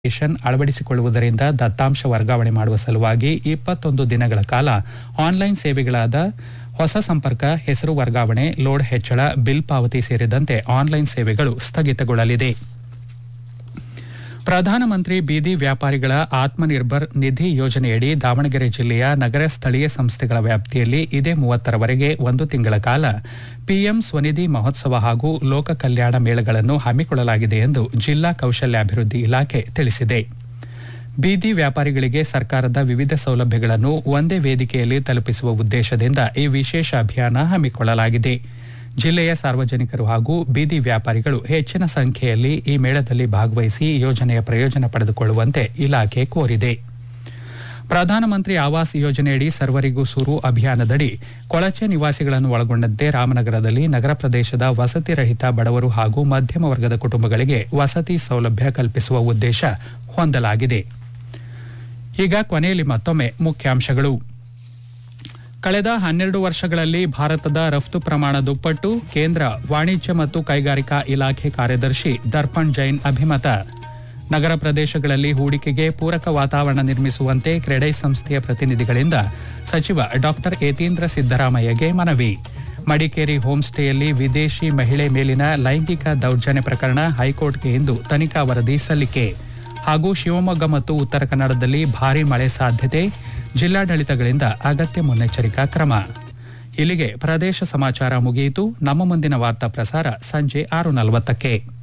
application ಅಳವಡಿಸಿಕೊಳ್ಳುವುದರಿಂದ ದತ್ತಾಂಶ ವರ್ಗಾವಣೆ ಮಾಡುವ ಸಲುವಾಗಿ ಇಪ್ಪತ್ತೊಂದು ದಿನಗಳ ಕಾಲ ಆನ್ಲೈನ್ ಸೇವೆಗಳಾದ ಹೊಸ ಸಂಪರ್ಕ ಹೆಸರು ವರ್ಗಾವಣೆ ಲೋಡ್ ಹೆಚ್ಚಳ ಬಿಲ್ ಪಾವತಿ ಸೇರಿದಂತೆ ಆನ್ಲೈನ್ ಸೇವೆಗಳು ಸ್ಥಗಿತಗೊಳ್ಳಲಿದೆ ಪ್ರಧಾನಮಂತ್ರಿ ಬೀದಿ ವ್ಯಾಪಾರಿಗಳ ಆತ್ಮನಿರ್ಭರ್ ನಿಧಿ ಯೋಜನೆಯಡಿ ದಾವಣಗೆರೆ ಜಿಲ್ಲೆಯ ನಗರ ಸ್ಥಳೀಯ ಸಂಸ್ಥೆಗಳ ವ್ಯಾಪ್ತಿಯಲ್ಲಿ ಇದೇ ಮೂವತ್ತರವರೆಗೆ ಒಂದು ತಿಂಗಳ ಕಾಲ ಪಿಎಂ ಸ್ವನಿಧಿ ಮಹೋತ್ಸವ ಹಾಗೂ ಲೋಕ ಕಲ್ಯಾಣ ಮೇಳಗಳನ್ನು ಹಮ್ಮಿಕೊಳ್ಳಲಾಗಿದೆ ಎಂದು ಜಿಲ್ಲಾ ಕೌಶಲ್ಯಾಭಿವೃದ್ಧಿ ಇಲಾಖೆ ತಿಳಿಸಿದೆ ಬೀದಿ ವ್ಯಾಪಾರಿಗಳಿಗೆ ಸರ್ಕಾರದ ವಿವಿಧ ಸೌಲಭ್ಯಗಳನ್ನು ಒಂದೇ ವೇದಿಕೆಯಲ್ಲಿ ತಲುಪಿಸುವ ಉದ್ದೇಶದಿಂದ ಈ ವಿಶೇಷ ಅಭಿಯಾನ ಹಮ್ಮಿಕೊಳ್ಳಲಾಗಿದೆ ಜಿಲ್ಲೆಯ ಸಾರ್ವಜನಿಕರು ಹಾಗೂ ಬೀದಿ ವ್ಯಾಪಾರಿಗಳು ಹೆಚ್ಚಿನ ಸಂಖ್ಯೆಯಲ್ಲಿ ಈ ಮೇಳದಲ್ಲಿ ಭಾಗವಹಿಸಿ ಯೋಜನೆಯ ಪ್ರಯೋಜನ ಪಡೆದುಕೊಳ್ಳುವಂತೆ ಇಲಾಖೆ ಕೋರಿದೆ ಪ್ರಧಾನಮಂತ್ರಿ ಆವಾಸ್ ಯೋಜನೆಯಡಿ ಸರ್ವರಿಗೂ ಸೂರು ಅಭಿಯಾನದಡಿ ಕೊಳಚೆ ನಿವಾಸಿಗಳನ್ನು ಒಳಗೊಂಡಂತೆ ರಾಮನಗರದಲ್ಲಿ ನಗರ ಪ್ರದೇಶದ ವಸತಿ ರಹಿತ ಬಡವರು ಹಾಗೂ ಮಧ್ಯಮ ವರ್ಗದ ಕುಟುಂಬಗಳಿಗೆ ವಸತಿ ಸೌಲಭ್ಯ ಕಲ್ಪಿಸುವ ಉದ್ದೇಶ ಹೊಂದಲಾಗಿದೆ ಈಗ ಕೊನೆಯಲ್ಲಿ ಮತ್ತೊಮ್ಮೆ ಮುಖ್ಯಾಂಶಗಳು ಕಳೆದ ಹನ್ನೆರಡು ವರ್ಷಗಳಲ್ಲಿ ಭಾರತದ ರಫ್ತು ಪ್ರಮಾಣ ದುಪ್ಪಟ್ಟು ಕೇಂದ್ರ ವಾಣಿಜ್ಯ ಮತ್ತು ಕೈಗಾರಿಕಾ ಇಲಾಖೆ ಕಾರ್ಯದರ್ಶಿ ದರ್ಪಣ್ ಜೈನ್ ಅಭಿಮತ ನಗರ ಪ್ರದೇಶಗಳಲ್ಲಿ ಹೂಡಿಕೆಗೆ ಪೂರಕ ವಾತಾವರಣ ನಿರ್ಮಿಸುವಂತೆ ಕ್ರೆಡೈ ಸಂಸ್ಥೆಯ ಪ್ರತಿನಿಧಿಗಳಿಂದ ಸಚಿವ ಡಾಕ್ಟರ್ ಯತೀಂದ್ರ ಸಿದ್ದರಾಮಯ್ಯಗೆ ಮನವಿ ಮಡಿಕೇರಿ ಹೋಮ್ ಸ್ಟೇಯಲ್ಲಿ ವಿದೇಶಿ ಮಹಿಳೆ ಮೇಲಿನ ಲೈಂಗಿಕ ದೌರ್ಜನ್ಯ ಪ್ರಕರಣ ಹೈಕೋರ್ಟ್ಗೆ ಇಂದು ತನಿಖಾ ವರದಿ ಸಲ್ಲಿಕೆ ಹಾಗೂ ಶಿವಮೊಗ್ಗ ಮತ್ತು ಉತ್ತರ ಕನ್ನಡದಲ್ಲಿ ಭಾರೀ ಮಳೆ ಸಾಧ್ಯತೆ ಜಿಲ್ಲಾಡಳಿತಗಳಿಂದ ಅಗತ್ಯ ಮುನ್ನೆಚ್ಚರಿಕಾ ಕ್ರಮ ಇಲ್ಲಿಗೆ ಪ್ರದೇಶ ಸಮಾಚಾರ ಮುಗಿಯಿತು ನಮ್ಮ ಮುಂದಿನ ವಾರ್ತಾ ಪ್ರಸಾರ ಸಂಜೆ ಆರು ನಲವತ್ತಕ್ಕೆ